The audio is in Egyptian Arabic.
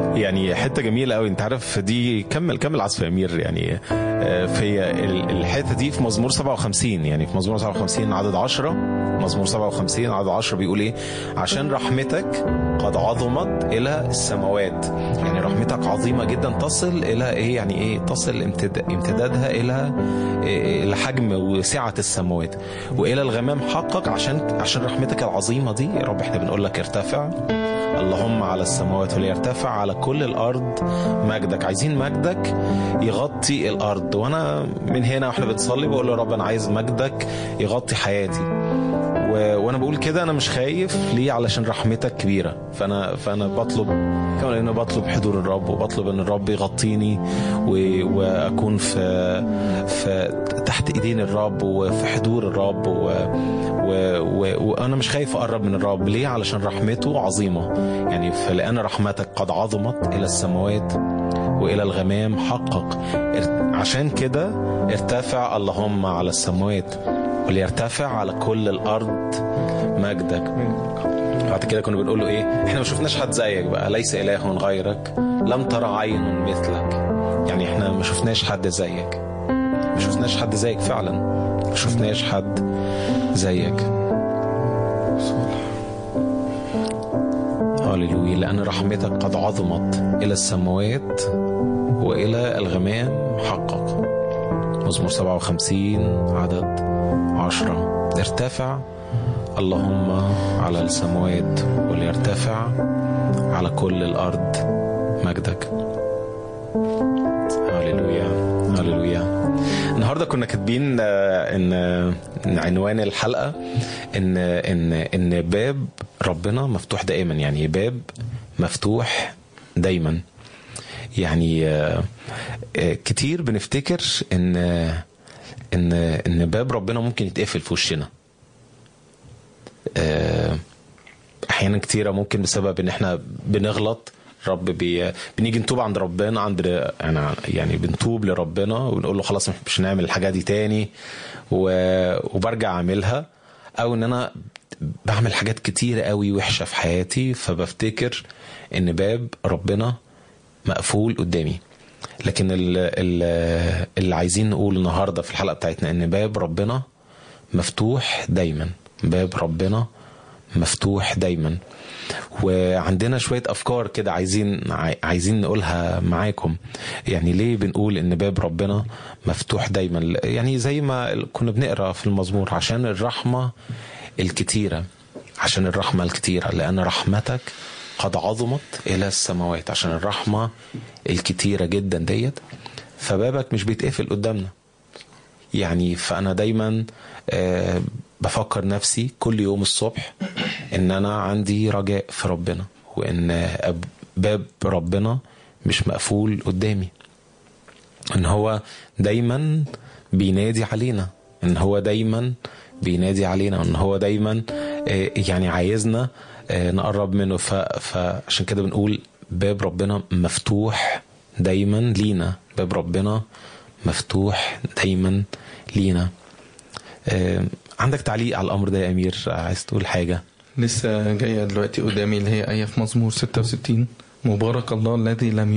يعني حته جميله قوي انت عارف دي كمل كمل عزف امير يعني آه، في ال- الحته دي في مزمور 57 يعني في مزمور 57 عدد 10 مزمور 57 عدد 10 بيقول ايه عشان رحمتك قد عظمت الى السماوات يعني رحمتك عظيمه جدا تصل الى ايه يعني ايه تصل امتد- امتدادها الى إيه الى حجم وسعه السماوات والى الغمام حقك عشان عشان رحمتك العظيمه دي يا رب احنا بنقول لك ارتفع اللهم على السماوات وليرتفع على كل الارض مجدك عايزين مجدك يغطي الارض وانا من هنا واحنا بنصلي بقول له يا رب انا عايز مجدك يغطي حياتي و... وانا بقول كده انا مش خايف ليه علشان رحمتك كبيره فانا فانا بطلب كمان انا بطلب حضور الرب وبطلب ان الرب يغطيني و... واكون في في تحت ايدين الرب وفي حضور الرب و... و... و... وانا مش خايف اقرب من الرب ليه علشان رحمته عظيمه يعني فلان رحمتك قد عظمت الى السماوات والى الغمام حقق ار- عشان كده ارتفع اللهم على السماوات وليرتفع على كل الارض مجدك بعد كده كنا بنقول له ايه احنا ما شفناش حد زيك بقى ليس اله غيرك لم ترى عين مثلك يعني احنا ما شفناش حد زيك ما شفناش حد زيك فعلا ما شفناش حد زيك هاليلويا لأن رحمتك قد عظمت إلى السماوات وإلى الغمام حقق مزمور 57 عدد عشرة ارتفع اللهم على السماوات وليرتفع على كل الأرض مجدك هاليلويا هاليلويا النهارده كنا كاتبين آه، ان إن عنوان الحلقه ان ان ان باب ربنا مفتوح دائما يعني باب مفتوح دايما يعني آه، آه، كتير بنفتكر ان ان ان باب ربنا ممكن يتقفل في وشنا آه، احيانا كتيره ممكن بسبب ان احنا بنغلط رب بي... بنيجي نتوب عند ربنا عند يعني يعني بنتوب لربنا ونقول له خلاص مش هنعمل الحاجه دي تاني و... وبرجع اعملها او ان انا بعمل حاجات كتيره قوي وحشه في حياتي فبفتكر ان باب ربنا مقفول قدامي لكن ال... ال... اللي عايزين نقول النهارده في الحلقه بتاعتنا ان باب ربنا مفتوح دايما باب ربنا مفتوح دايما وعندنا شويه افكار كده عايزين عاي- عايزين نقولها معاكم يعني ليه بنقول ان باب ربنا مفتوح دايما يعني زي ما كنا بنقرا في المزمور عشان الرحمه الكتيره عشان الرحمه الكتيره لان رحمتك قد عظمت الى السماوات عشان الرحمه الكتيره جدا ديت فبابك مش بيتقفل قدامنا يعني فانا دايما آه، بفكر نفسي كل يوم الصبح ان انا عندي رجاء في ربنا وان أب- باب ربنا مش مقفول قدامي ان هو دايما بينادي علينا ان هو دايما بينادي علينا ان هو دايما آه، يعني عايزنا آه، نقرب منه ف- فعشان كده بنقول باب ربنا مفتوح دايما لينا باب ربنا مفتوح دايما لينا آه، عندك تعليق على الامر ده يا امير عايز تقول حاجه لسه جاية دلوقتي قدامي اللي هي آية في مزمور 66 مبارك الله الذي لم